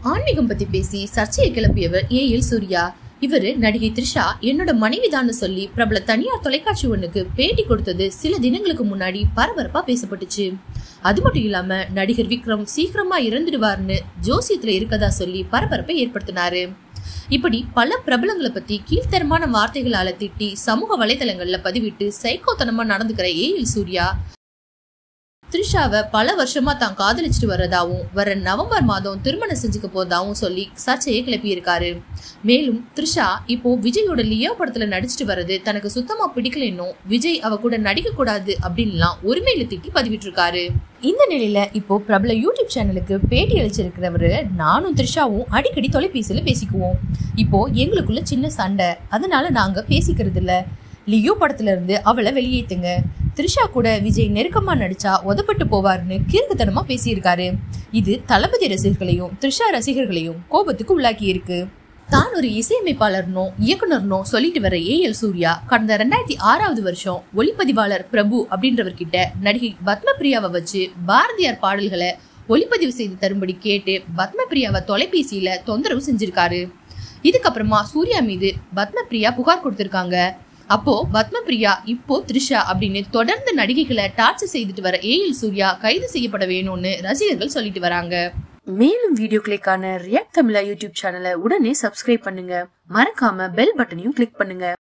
ஆன்மீகம் பத்தி பேசி சர்ச்சையை கிளப்பியவர் ஏ எல் சூர்யா இவரு நடிகை த்ரிஷா என்னோட மனைவிதான்னு சொல்லி பிரபல தனியார் தொலைக்காட்சி ஒண்ணுக்கு பேட்டி கொடுத்தது சில தினங்களுக்கு முன்னாடி பரபரப்பா பேசப்பட்டுச்சு அது மட்டும் இல்லாம நடிகர் விக்ரம் சீக்கிரமா இறந்துடுவார்னு ஜோசியத்துல இருக்கதா சொல்லி பரபரப்பை ஏற்படுத்தினாரு இப்படி பல பிரபலங்களை பத்தி கீழ்த்தரமான வார்த்தைகளால திட்டி சமூக வலைதளங்கள்ல பதிவிட்டு சைக்கோத்தனமா நடந்துக்கிற ஏ எல் சூர்யா த்ரிஷாவை பல வருஷமா தான் காதலிச்சுட்டு வர்றதாவும் வர நவம்பர் மாதம் திருமணம் செஞ்சுக்க போறதாவும் சொல்லி சர்ச்சையை கிளப்பியிருக்காரு மேலும் த்ரிஷா இப்போ விஜயோட லியோ படத்துல நடிச்சிட்டு வர்றது தனக்கு சுத்தமா பிடிக்கலன்னும் விஜய் அவ கூட நடிக்க கூடாது அப்படின்லாம் உரிமையில திட்டி பதிவிட்டிருக்காரு இந்த நிலையில இப்போ பிரபல யூடியூப் சேனலுக்கு பேட்டி அளிச்சிருக்கிறவரு நானும் த்ரிஷாவும் அடிக்கடி தொலைபேசியில பேசிக்குவோம் இப்போ எங்களுக்குள்ள சின்ன சண்டை அதனால நாங்க பேசிக்கிறது இல்ல லியோ படத்துல இருந்து அவளை வெளியேத்துங்க த்ரிஷா கூட விஜய் நெருக்கமா நடிச்சா உதப்பட்டு போவார்னு கீர்க்கத்தனமா பேசியிருக்காரு இது தளபதி ரசிகர்களையும் த்ரிஷா ரசிகர்களையும் கோபத்துக்கு உள்ளாக்கி இருக்கு தான் ஒரு இசையமைப்பாளர்னோ இயக்குனர்னோ சொல்லிட்டு வர ஏ எல் சூர்யா கடந்த ரெண்டாயிரத்தி ஆறாவது வருஷம் ஒளிப்பதிவாளர் பிரபு அப்படின்றவர்கிட்ட நடிகை பத்மபிரியாவை வச்சு பாரதியார் பாடல்களை ஒளிப்பதிவு செய்து தரும்படி கேட்டு பத்மபிரியாவை தொலைபேசியில தொந்தரவு செஞ்சிருக்காரு இதுக்கப்புறமா சூர்யா மீது பத்மபிரியா புகார் கொடுத்திருக்காங்க அப்போ பத்மபிரியா இப்போ த்ரிஷா அப்படின்னு தொடர்ந்து நடிகைகளை டார்ச்சர் செய்துட்டு வர ஏஎல் சூர்யா கைது செய்யப்பட வேணும்னு ரசிகர்கள் சொல்லிட்டு வராங்க மேலும் வீடியோக்களுக்கான ரியாக்ட் தமிழா யூடியூப் சேனலை உடனே சப்ஸ்கிரைப் பண்ணுங்க மறக்காம பெல் பட்டனையும் கிளிக் பண்ணுங்க